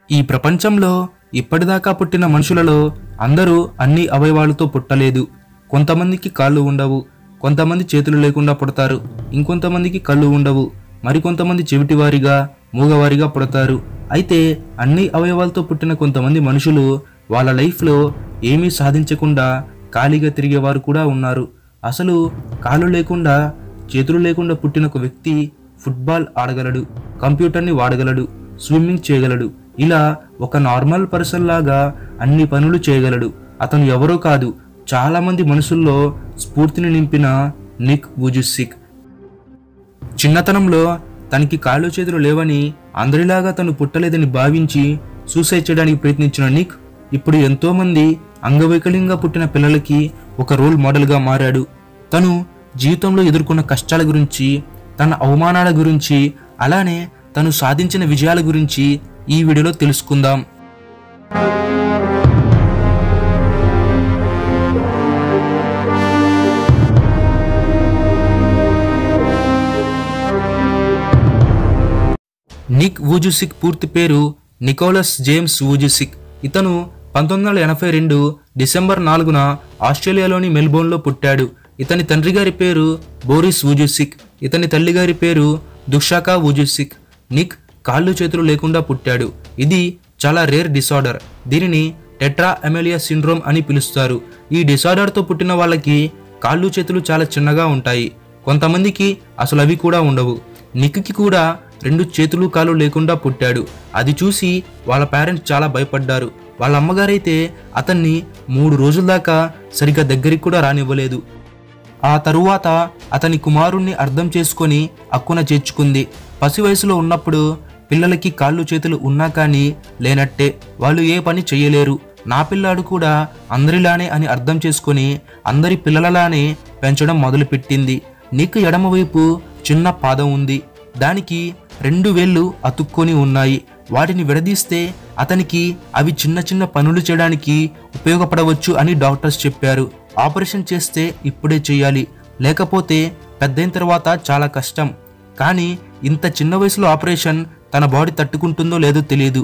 ఈ ప్రపంచంలో ఇప్పటిదాకా పుట్టిన మనుషులలో అందరూ అన్ని అవయవాలతో పుట్టలేదు కొంతమందికి కాళ్ళు ఉండవు కొంతమంది చేతులు లేకుండా పుడతారు ఇంకొంతమందికి కళ్ళు ఉండవు మరికొంతమంది చెవిటివారిగా మూగవారిగా పుడతారు అయితే అన్ని అవయవాలతో పుట్టిన కొంతమంది మనుషులు వాళ్ళ లైఫ్లో ఏమీ సాధించకుండా ఖాళీగా తిరిగేవారు కూడా ఉన్నారు అసలు కాళ్ళు లేకుండా చేతులు లేకుండా పుట్టిన ఒక వ్యక్తి ఫుట్బాల్ ఆడగలడు కంప్యూటర్ని వాడగలడు స్విమ్మింగ్ చేయగలడు ఇలా ఒక నార్మల్ పర్సన్ లాగా అన్ని పనులు చేయగలడు అతను ఎవరో కాదు చాలా మంది మనుషుల్లో స్ఫూర్తిని నింపిన నిక్ వుజుసిక్ చిన్నతనంలో తనకి కాళ్ళు చేతులు లేవని అందరిలాగా తను పుట్టలేదని భావించి సూసైడ్ చేయడానికి ప్రయత్నించిన నిక్ ఇప్పుడు ఎంతో మంది అంగవైకల్యంగా పుట్టిన పిల్లలకి ఒక రోల్ మోడల్గా మారాడు తను జీవితంలో ఎదుర్కొన్న కష్టాల గురించి తన అవమానాల గురించి అలానే తను సాధించిన విజయాల గురించి ఈ వీడియోలో తెలుసుకుందాం నిక్ వూజుసిక్ పూర్తి పేరు నికోలస్ జేమ్స్ వూజుసిక్ ఇతను పంతొమ్మిది వందల ఎనభై రెండు డిసెంబర్ నాలుగున ఆస్ట్రేలియాలోని మెల్బోర్న్లో పుట్టాడు ఇతని తండ్రి గారి పేరు బోరిస్ వూజుసిక్ ఇతని తల్లి గారి పేరు దుషాకా వూజుసిక్ నిక్ కాళ్ళు చేతులు లేకుండా పుట్టాడు ఇది చాలా రేర్ డిసార్డర్ దీనిని టెట్రా ఎమెలియా సిండ్రోమ్ అని పిలుస్తారు ఈ డిసార్డర్తో పుట్టిన వాళ్ళకి కాళ్ళు చేతులు చాలా చిన్నగా ఉంటాయి కొంతమందికి అసలు అవి కూడా ఉండవు నిక్కి కూడా రెండు చేతులు కాళ్ళు లేకుండా పుట్టాడు అది చూసి వాళ్ళ పేరెంట్స్ చాలా భయపడ్డారు వాళ్ళ అమ్మగారైతే అతన్ని మూడు రోజుల దాకా సరిగ్గా దగ్గరికి కూడా రానివ్వలేదు ఆ తరువాత అతని కుమారుణ్ణి అర్థం చేసుకొని అక్కున చేర్చుకుంది పసి వయసులో ఉన్నప్పుడు పిల్లలకి కాళ్ళు చేతులు ఉన్నా కానీ లేనట్టే వాళ్ళు ఏ పని చేయలేరు నా పిల్లాడు కూడా అందరిలానే అని అర్థం చేసుకొని అందరి పిల్లలలానే పెంచడం మొదలుపెట్టింది నీకు ఎడమవైపు చిన్న పాదం ఉంది దానికి రెండు వేళ్ళు అతుక్కొని ఉన్నాయి వాటిని విడదీస్తే అతనికి అవి చిన్న చిన్న పనులు చేయడానికి ఉపయోగపడవచ్చు అని డాక్టర్స్ చెప్పారు ఆపరేషన్ చేస్తే ఇప్పుడే చేయాలి లేకపోతే పెద్దయిన తర్వాత చాలా కష్టం కానీ ఇంత చిన్న వయసులో ఆపరేషన్ తన బాడీ తట్టుకుంటుందో లేదో తెలియదు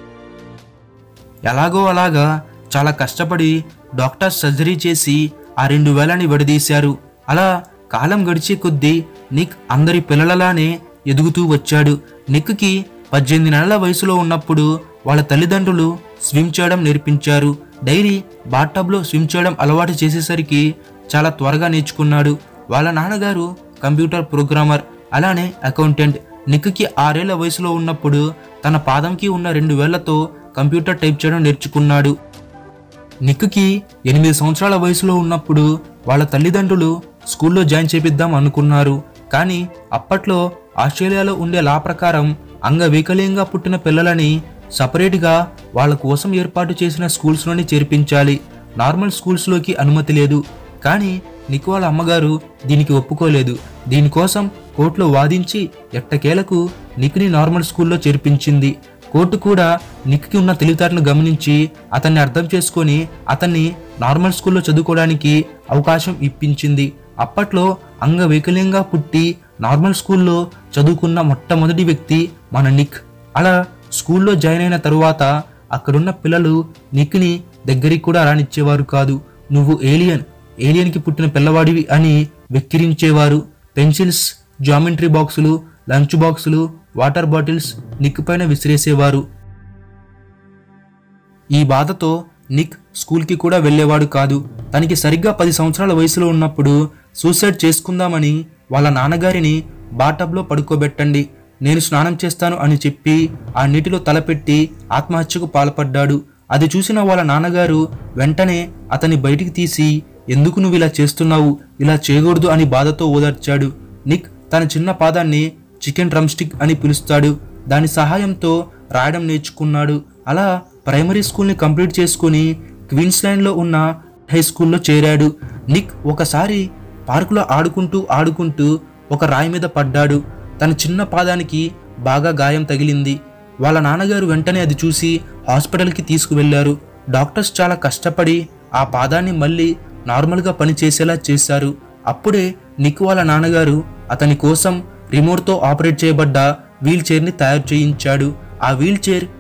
ఎలాగో అలాగా చాలా కష్టపడి డాక్టర్ సర్జరీ చేసి ఆ రెండు వేలని విడదీశారు అలా కాలం గడిచే కొద్దీ నిక్ అందరి పిల్లలలానే ఎదుగుతూ వచ్చాడు నిక్కి పద్దెనిమిది నెలల వయసులో ఉన్నప్పుడు వాళ్ళ తల్లిదండ్రులు స్విమ్ చేయడం నేర్పించారు డైలీ బాటబ్లో స్విమ్ చేయడం అలవాటు చేసేసరికి చాలా త్వరగా నేర్చుకున్నాడు వాళ్ళ నాన్నగారు కంప్యూటర్ ప్రోగ్రామర్ అలానే అకౌంటెంట్ నిక్కి ఆరేళ్ల వయసులో ఉన్నప్పుడు తన పాదంకి ఉన్న రెండు వేళ్లతో కంప్యూటర్ టైప్ చేయడం నేర్చుకున్నాడు నిక్కి ఎనిమిది సంవత్సరాల వయసులో ఉన్నప్పుడు వాళ్ళ తల్లిదండ్రులు స్కూల్లో జాయిన్ చేపిద్దాం అనుకున్నారు కానీ అప్పట్లో ఆస్ట్రేలియాలో ఉండే లా ప్రకారం అంగవైకల్యంగా పుట్టిన పిల్లలని సపరేట్గా వాళ్ళ కోసం ఏర్పాటు చేసిన స్కూల్స్లోనే చేర్పించాలి నార్మల్ స్కూల్స్లోకి అనుమతి లేదు కానీ నిక్ వాళ్ళ అమ్మగారు దీనికి ఒప్పుకోలేదు దీనికోసం కోర్టులో వాదించి ఎట్టకేలకు నిక్ని నార్మల్ స్కూల్లో చేర్పించింది కోర్టు కూడా నిక్కి ఉన్న తెలివితేటలు గమనించి అతన్ని అర్థం చేసుకొని అతన్ని నార్మల్ స్కూల్లో చదువుకోవడానికి అవకాశం ఇప్పించింది అప్పట్లో అంగవైకల్యంగా పుట్టి నార్మల్ స్కూల్లో చదువుకున్న మొట్టమొదటి వ్యక్తి మన నిక్ అలా స్కూల్లో జాయిన్ అయిన తరువాత అక్కడున్న పిల్లలు నిక్ని దగ్గరికి కూడా రానిచ్చేవారు కాదు నువ్వు ఏలియన్ ఏలియన్కి పుట్టిన పిల్లవాడివి అని వెక్కిరించేవారు పెన్సిల్స్ జామెంట్రీ బాక్సులు లంచ్ బాక్సులు వాటర్ బాటిల్స్ నిక్ పైన విసిరేసేవారు ఈ బాధతో నిక్ స్కూల్కి కూడా వెళ్ళేవాడు కాదు తనకి సరిగ్గా పది సంవత్సరాల వయసులో ఉన్నప్పుడు సూసైడ్ చేసుకుందామని వాళ్ళ నాన్నగారిని బాటబ్లో పడుకోబెట్టండి నేను స్నానం చేస్తాను అని చెప్పి ఆ నీటిలో తలపెట్టి ఆత్మహత్యకు పాల్పడ్డాడు అది చూసిన వాళ్ళ నాన్నగారు వెంటనే అతని బయటికి తీసి ఎందుకు నువ్వు ఇలా చేస్తున్నావు ఇలా చేయకూడదు అని బాధతో ఓదార్చాడు నిక్ తన చిన్న పాదాన్ని చికెన్ డ్రమ్ స్టిక్ అని పిలుస్తాడు దాని సహాయంతో రాయడం నేర్చుకున్నాడు అలా ప్రైమరీ స్కూల్ని కంప్లీట్ చేసుకుని క్వీన్స్లాండ్లో ఉన్న హై స్కూల్లో చేరాడు నిక్ ఒకసారి పార్కులో ఆడుకుంటూ ఆడుకుంటూ ఒక రాయి మీద పడ్డాడు తన చిన్న పాదానికి బాగా గాయం తగిలింది వాళ్ళ నాన్నగారు వెంటనే అది చూసి హాస్పిటల్కి తీసుకువెళ్లారు డాక్టర్స్ చాలా కష్టపడి ఆ పాదాన్ని మళ్ళీ నార్మల్గా పనిచేసేలా చేశారు అప్పుడే నిక్ వాళ్ళ నాన్నగారు అతని కోసం రిమోట్తో ఆపరేట్ చేయబడ్డ వీల్ చైర్ని తయారు చేయించాడు ఆ వీల్ చైర్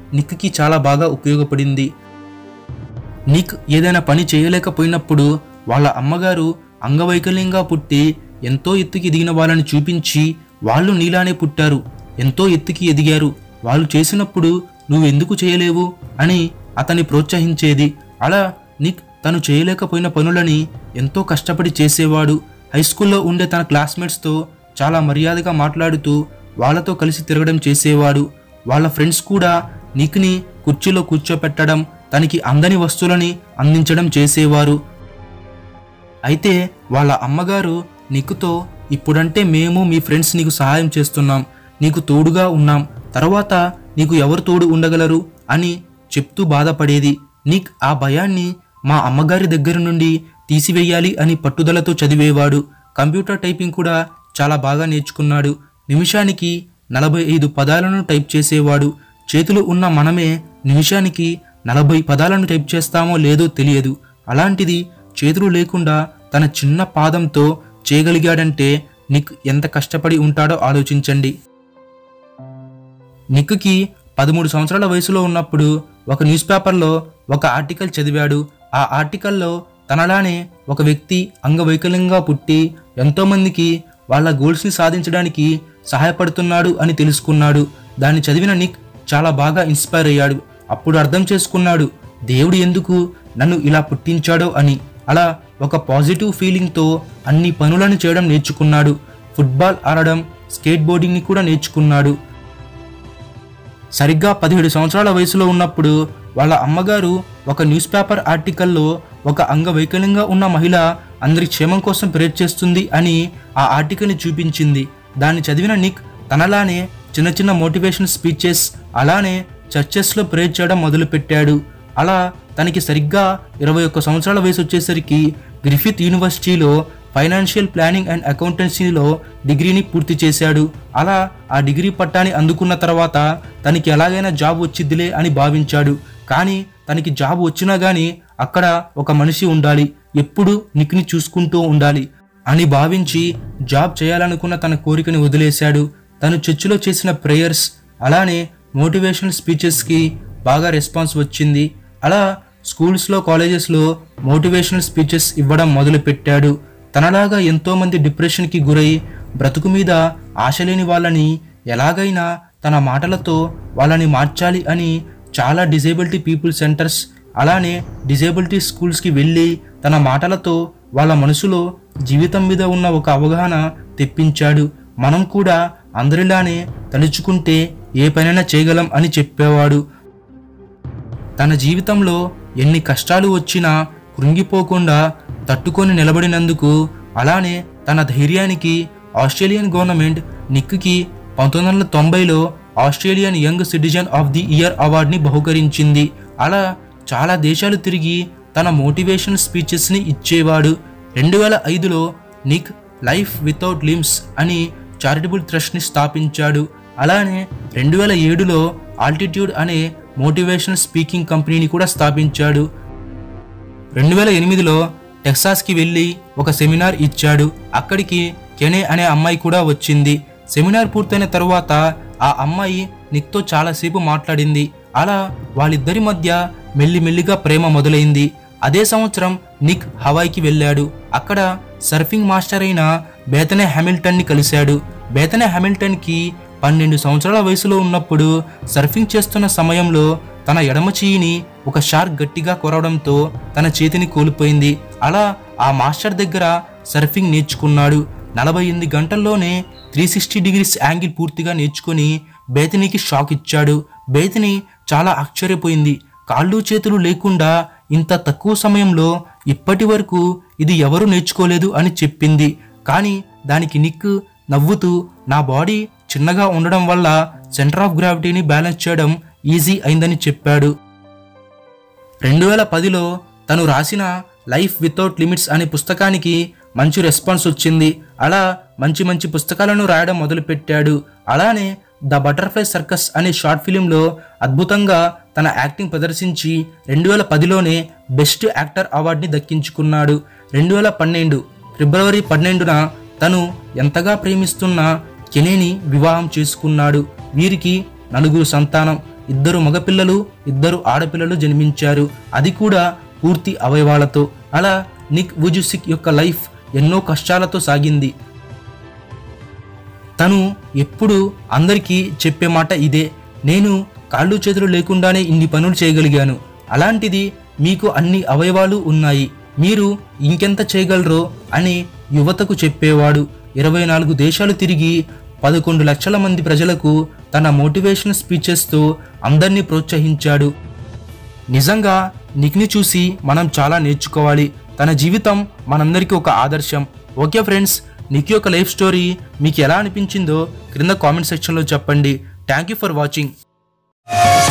నిక్కి చాలా బాగా ఉపయోగపడింది నిక్ ఏదైనా పని చేయలేకపోయినప్పుడు వాళ్ళ అమ్మగారు అంగవైకల్యంగా పుట్టి ఎంతో ఎత్తుకి ఎదిగిన వాళ్ళని చూపించి వాళ్ళు నీలానే పుట్టారు ఎంతో ఎత్తుకి ఎదిగారు వాళ్ళు చేసినప్పుడు నువ్వెందుకు చేయలేవు అని అతన్ని ప్రోత్సహించేది అలా నిక్ తను చేయలేకపోయిన పనులని ఎంతో కష్టపడి చేసేవాడు హై స్కూల్లో ఉండే తన క్లాస్మేట్స్తో చాలా మర్యాదగా మాట్లాడుతూ వాళ్ళతో కలిసి తిరగడం చేసేవాడు వాళ్ళ ఫ్రెండ్స్ కూడా నిక్ని కుర్చీలో కూర్చోపెట్టడం తనకి అందని వస్తువులని అందించడం చేసేవారు అయితే వాళ్ళ అమ్మగారు నిక్కుతో ఇప్పుడంటే మేము మీ ఫ్రెండ్స్ నీకు సహాయం చేస్తున్నాం నీకు తోడుగా ఉన్నాం తర్వాత నీకు ఎవరు తోడు ఉండగలరు అని చెప్తూ బాధపడేది నిక్ ఆ భయాన్ని మా అమ్మగారి దగ్గర నుండి తీసివేయాలి అని పట్టుదలతో చదివేవాడు కంప్యూటర్ టైపింగ్ కూడా చాలా బాగా నేర్చుకున్నాడు నిమిషానికి నలభై ఐదు పదాలను టైప్ చేసేవాడు చేతులు ఉన్న మనమే నిమిషానికి నలభై పదాలను టైప్ చేస్తామో లేదో తెలియదు అలాంటిది చేతులు లేకుండా తన చిన్న పాదంతో చేయగలిగాడంటే నిక్ ఎంత కష్టపడి ఉంటాడో ఆలోచించండి నిక్కి పదమూడు సంవత్సరాల వయసులో ఉన్నప్పుడు ఒక న్యూస్ పేపర్లో ఒక ఆర్టికల్ చదివాడు ఆ ఆర్టికల్లో తనలానే ఒక వ్యక్తి అంగవైకల్యంగా పుట్టి ఎంతోమందికి వాళ్ళ గోల్స్ని సాధించడానికి సహాయపడుతున్నాడు అని తెలుసుకున్నాడు దాన్ని చదివిన నిక్ చాలా బాగా ఇన్స్పైర్ అయ్యాడు అప్పుడు అర్థం చేసుకున్నాడు దేవుడు ఎందుకు నన్ను ఇలా పుట్టించాడో అని అలా ఒక పాజిటివ్ ఫీలింగ్తో అన్ని పనులను చేయడం నేర్చుకున్నాడు ఫుట్బాల్ ఆడడం స్కేట్ బోర్డింగ్ని కూడా నేర్చుకున్నాడు సరిగ్గా పదిహేడు సంవత్సరాల వయసులో ఉన్నప్పుడు వాళ్ళ అమ్మగారు ఒక న్యూస్ పేపర్ ఆర్టికల్లో ఒక అంగవైకల్యంగా ఉన్న మహిళ అందరి క్షేమం కోసం ప్రేర్ చేస్తుంది అని ఆ ఆర్టికల్ని చూపించింది దాన్ని చదివిన నిక్ తనలానే చిన్న చిన్న మోటివేషన్ స్పీచెస్ అలానే చర్చెస్లో ప్రేర్ చేయడం మొదలుపెట్టాడు అలా తనకి సరిగ్గా ఇరవై ఒక్క సంవత్సరాల వయసు వచ్చేసరికి గ్రిఫిత్ యూనివర్సిటీలో ఫైనాన్షియల్ ప్లానింగ్ అండ్ అకౌంటెన్సీలో డిగ్రీని పూర్తి చేశాడు అలా ఆ డిగ్రీ పట్టాని అందుకున్న తర్వాత తనకి ఎలాగైనా జాబ్ వచ్చిద్దిలే అని భావించాడు కానీ తనకి జాబ్ వచ్చినా గానీ అక్కడ ఒక మనిషి ఉండాలి ఎప్పుడు నిక్ని చూసుకుంటూ ఉండాలి అని భావించి జాబ్ చేయాలనుకున్న తన కోరికని వదిలేశాడు తను చర్చిలో చేసిన ప్రేయర్స్ అలానే మోటివేషనల్ స్పీచెస్కి బాగా రెస్పాన్స్ వచ్చింది అలా స్కూల్స్లో కాలేజెస్లో మోటివేషనల్ స్పీచెస్ ఇవ్వడం మొదలుపెట్టాడు తనలాగా ఎంతోమంది డిప్రెషన్కి గురై బ్రతుకు మీద ఆశ లేని వాళ్ళని ఎలాగైనా తన మాటలతో వాళ్ళని మార్చాలి అని చాలా డిజేబిలిటీ పీపుల్ సెంటర్స్ అలానే డిజేబిలిటీ స్కూల్స్కి వెళ్ళి తన మాటలతో వాళ్ళ మనసులో జీవితం మీద ఉన్న ఒక అవగాహన తెప్పించాడు మనం కూడా అందరిలానే తలుచుకుంటే ఏ పనైనా చేయగలం అని చెప్పేవాడు తన జీవితంలో ఎన్ని కష్టాలు వచ్చినా కృంగిపోకుండా తట్టుకొని నిలబడినందుకు అలానే తన ధైర్యానికి ఆస్ట్రేలియన్ గవర్నమెంట్ నిక్కి పంతొమ్మిది వందల తొంభైలో Australian young citizen of the year అవార్డుని బహుకరించింది అలా చాలా దేశాలు తిరిగి తన మోటివేషన్ స్పీచెస్ని ఇచ్చేవాడు రెండు వేల ఐదులో నిక్ లైఫ్ వితౌట్ లిమ్స్ అని చారిటబుల్ ట్రస్ట్ని స్థాపించాడు అలానే రెండు వేల ఏడులో ఆల్టిట్యూడ్ అనే మోటివేషనల్ స్పీకింగ్ కంపెనీని కూడా స్థాపించాడు రెండు వేల ఎనిమిదిలో టెక్సాస్కి వెళ్ళి ఒక సెమినార్ ఇచ్చాడు అక్కడికి కెనే అనే అమ్మాయి కూడా వచ్చింది సెమినార్ పూర్తయిన తరువాత ఆ అమ్మాయి నిక్తో చాలాసేపు మాట్లాడింది అలా వాళ్ళిద్దరి మధ్య మెల్లిమెల్లిగా ప్రేమ మొదలైంది అదే సంవత్సరం నిక్ హవాయికి వెళ్ళాడు అక్కడ సర్ఫింగ్ మాస్టర్ అయిన బేతనే హ్యామిల్టన్ని కలిశాడు బేతనే హ్యామిల్టన్కి పన్నెండు సంవత్సరాల వయసులో ఉన్నప్పుడు సర్ఫింగ్ చేస్తున్న సమయంలో తన ఎడమ చెయ్యిని ఒక షార్క్ గట్టిగా కొరవడంతో తన చేతిని కోల్పోయింది అలా ఆ మాస్టర్ దగ్గర సర్ఫింగ్ నేర్చుకున్నాడు నలభై ఎనిమిది గంటల్లోనే త్రీ సిక్స్టీ డిగ్రీస్ యాంగిల్ పూర్తిగా నేర్చుకొని బేతనీకి షాక్ ఇచ్చాడు బేతని చాలా ఆశ్చర్యపోయింది కాళ్ళు చేతులు లేకుండా ఇంత తక్కువ సమయంలో ఇప్పటి వరకు ఇది ఎవరు నేర్చుకోలేదు అని చెప్పింది కానీ దానికి నిక్ నవ్వుతూ నా బాడీ చిన్నగా ఉండడం వల్ల సెంటర్ ఆఫ్ గ్రావిటీని బ్యాలెన్స్ చేయడం ఈజీ అయిందని చెప్పాడు రెండు వేల పదిలో తను రాసిన లైఫ్ వితౌట్ లిమిట్స్ అనే పుస్తకానికి మంచి రెస్పాన్స్ వచ్చింది అలా మంచి మంచి పుస్తకాలను రాయడం మొదలుపెట్టాడు అలానే ద బటర్ఫ్లై సర్కస్ అనే షార్ట్ ఫిలింలో అద్భుతంగా తన యాక్టింగ్ ప్రదర్శించి రెండు వేల పదిలోనే బెస్ట్ యాక్టర్ అవార్డుని దక్కించుకున్నాడు రెండు వేల పన్నెండు ఫిబ్రవరి పన్నెండున తను ఎంతగా ప్రేమిస్తున్న కెనేని వివాహం చేసుకున్నాడు వీరికి నలుగురు సంతానం ఇద్దరు మగపిల్లలు ఇద్దరు ఆడపిల్లలు జన్మించారు అది కూడా పూర్తి అవయవాలతో అలా నిక్ వుజుసిక్ యొక్క లైఫ్ ఎన్నో కష్టాలతో సాగింది తను ఎప్పుడు అందరికీ చెప్పే మాట ఇదే నేను కాళ్ళు చేతులు లేకుండానే ఇన్ని పనులు చేయగలిగాను అలాంటిది మీకు అన్ని అవయవాలు ఉన్నాయి మీరు ఇంకెంత చేయగలరో అని యువతకు చెప్పేవాడు ఇరవై నాలుగు దేశాలు తిరిగి పదకొండు లక్షల మంది ప్రజలకు తన మోటివేషన్ స్పీచెస్తో అందరినీ ప్రోత్సహించాడు నిజంగా నిక్ని చూసి మనం చాలా నేర్చుకోవాలి తన జీవితం మనందరికీ ఒక ఆదర్శం ఓకే ఫ్రెండ్స్ నిక్ యొక్క లైఫ్ స్టోరీ మీకు ఎలా అనిపించిందో క్రింద కామెంట్ సెక్షన్లో చెప్పండి థ్యాంక్ యూ ఫర్ వాచింగ్